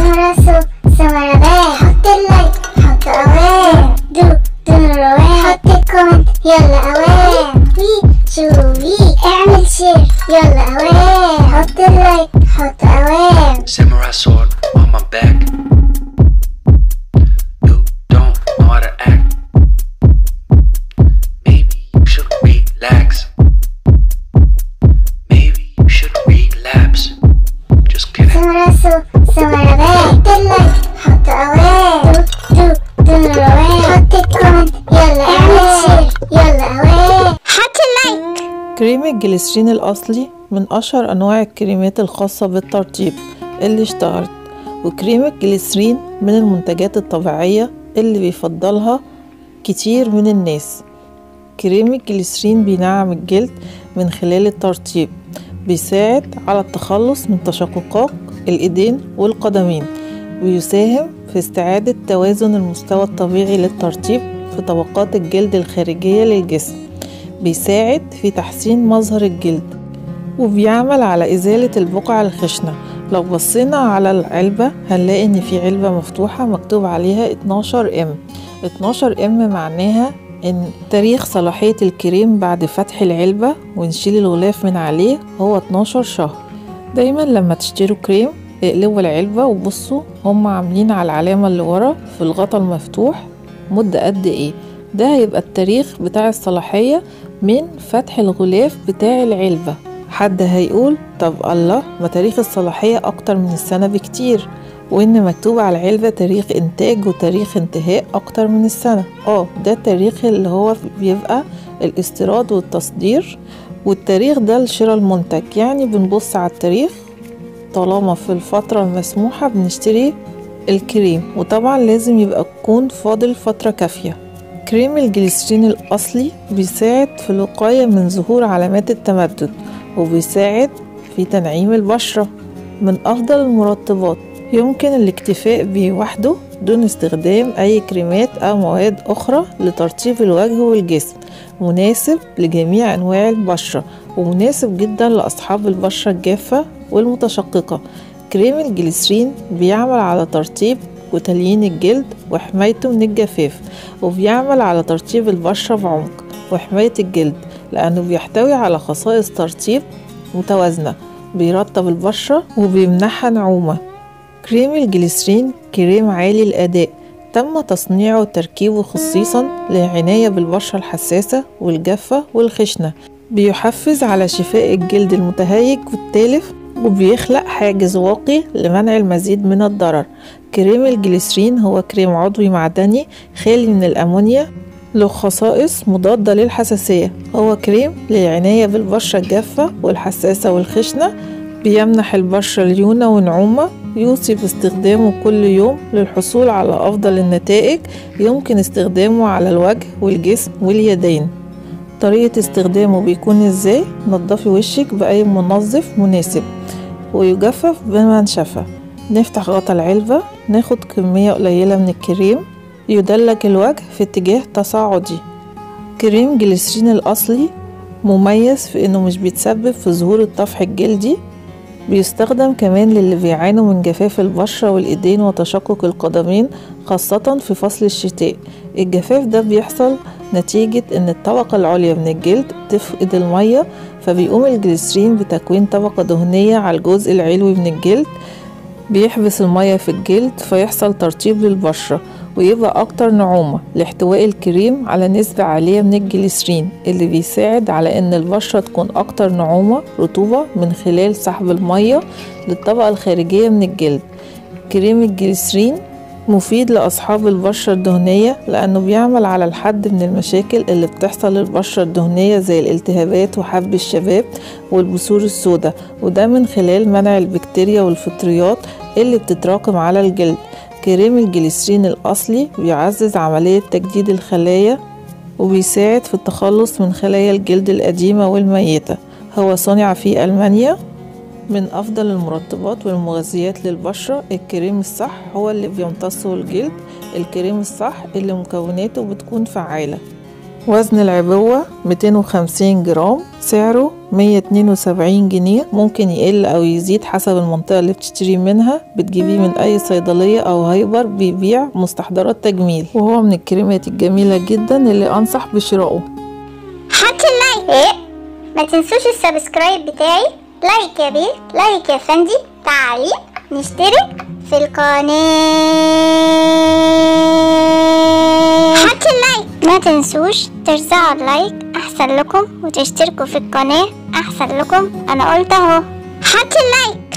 سمرة سو سمرة باي حط اللايك حط اوام دو دو روان حط الكومنت يلا اوام وي شو وي اعمل شير يلا اوام حط اللايك حط اوام Samurai sword on my back. You don't know how to act. Maybe you should relax. Maybe you should relapse. Just kidding. سمرة سو سمرة باي حط اللايك حط اوام دو دو دو روان حط الكومنت يلا اعمل شير يلا اوام حط اللايك كريم الجليسرين الأصلي من أشهر أنواع الكريمات الخاصة بالترطيب اللي اشتهرت وكريم الجليسرين من المنتجات الطبيعية اللي بيفضلها كتير من الناس كريم الجليسرين بينعم الجلد من خلال الترطيب بيساعد على التخلص من تشققات الإيدين والقدمين ويساهم في استعادة توازن المستوى الطبيعي للترطيب في طبقات الجلد الخارجية للجسم بيساعد في تحسين مظهر الجلد وبيعمل على إزالة البقع الخشنة لو بصينا على العلبة هنلاقي إن في علبة مفتوحة مكتوب عليها 12 ام 12 ام معناها إن تاريخ صلاحية الكريم بعد فتح العلبة ونشيل الغلاف من عليه هو 12 شهر دايما لما تشتروا كريم اقلبوا العلبة وبصوا هم عاملين على العلامة اللي ورا في الغطا المفتوح مدة قد ايه ده هيبقى التاريخ بتاع الصلاحية من فتح الغلاف بتاع العلبة حد هيقول طب الله ما تاريخ الصلاحية أكتر من السنة بكتير وإن مكتوب على العلبة تاريخ إنتاج وتاريخ انتهاء أكتر من السنة اه ده التاريخ اللي هو بيبقى الاستيراد والتصدير والتاريخ ده لشراء المنتج يعني بنبص على التاريخ طالما في الفترة المسموحة بنشتري الكريم وطبعا لازم يبقى يكون فاضل فترة كافية كريم الجليسرين الأصلي بيساعد في الوقاية من ظهور علامات التمدد وبيساعد في تنعيم البشرة من أفضل المرطبات يمكن الاكتفاء به وحده دون استخدام أي كريمات أو مواد أخرى لترطيب الوجه والجسم مناسب لجميع أنواع البشرة ومناسب جدا لأصحاب البشرة الجافة والمتشققة كريم الجليسرين بيعمل على ترطيب وتليين الجلد وحمايته من الجفاف وبيعمل على ترطيب البشرة بعمق وحماية الجلد لأنه بيحتوي على خصائص ترطيب متوازنة بيرطب البشرة وبيمنحها نعومة كريم الجليسرين كريم عالي الأداء تم تصنيعه وتركيبه خصيصا للعناية بالبشرة الحساسة والجافة والخشنة بيحفز على شفاء الجلد المتهيج والتالف وبيخلق حاجز واقي لمنع المزيد من الضرر كريم الجليسرين هو كريم عضوي معدني خالي من الأمونيا له خصائص مضادة للحساسية هو كريم للعناية بالبشرة الجافة والحساسة والخشنة بيمنح البشرة ليونة ونعومة يوصي باستخدامه كل يوم للحصول على أفضل النتائج يمكن استخدامه على الوجه والجسم واليدين طريقة استخدامه بيكون ازاي نضفي وشك بأي منظف مناسب ويجفف بمنشفة نفتح غطا العلبة ناخد كمية قليلة من الكريم يدلك الوجه في اتجاه تصاعدي كريم جليسرين الأصلي مميز في إنه مش بيتسبب في ظهور الطفح الجلدي بيستخدم كمان للي بيعانوا من جفاف البشرة والإيدين وتشقق القدمين خاصة في فصل الشتاء الجفاف ده بيحصل نتيجة إن الطبقة العليا من الجلد تفقد المية فبيقوم الجليسرين بتكوين طبقة دهنية على الجزء العلوي من الجلد بيحبس المية في الجلد فيحصل ترطيب للبشرة ويبقى أكتر نعومة لاحتواء الكريم على نسبة عالية من الجليسرين اللي بيساعد على إن البشرة تكون أكتر نعومة رطوبة من خلال سحب المية للطبقة الخارجية من الجلد كريم الجليسرين مفيد لأصحاب البشرة الدهنية لأنه بيعمل على الحد من المشاكل اللي بتحصل للبشرة الدهنية زي الالتهابات وحب الشباب والبثور السوداء وده من خلال منع البكتيريا والفطريات اللي بتتراكم على الجلد كريم الجليسرين الأصلي بيعزز عملية تجديد الخلايا وبيساعد في التخلص من خلايا الجلد القديمة والميتة هو صنع في ألمانيا من أفضل المرطبات والمغذيات للبشرة الكريم الصح هو اللي بيمتصه الجلد الكريم الصح اللي مكوناته بتكون فعالة وزن العبوة 250 جرام سعره 172 جنيه ممكن يقل او يزيد حسب المنطقة اللي بتشتري منها بتجيبيه من اي صيدلية او هايبر بيبيع مستحضرات تجميل وهو من الكريمات الجميلة جدا اللي انصح بشرائه حط اللايك ايه ما تنسوش السبسكرايب بتاعي لايك يا بيه لايك يا فندي تعليق نشترك في القناة حط اللايك ما تنسوش ترزعوا اللايك احسن لكم وتشتركوا في القناة احسن لكم انا قلت اهو حط اللايك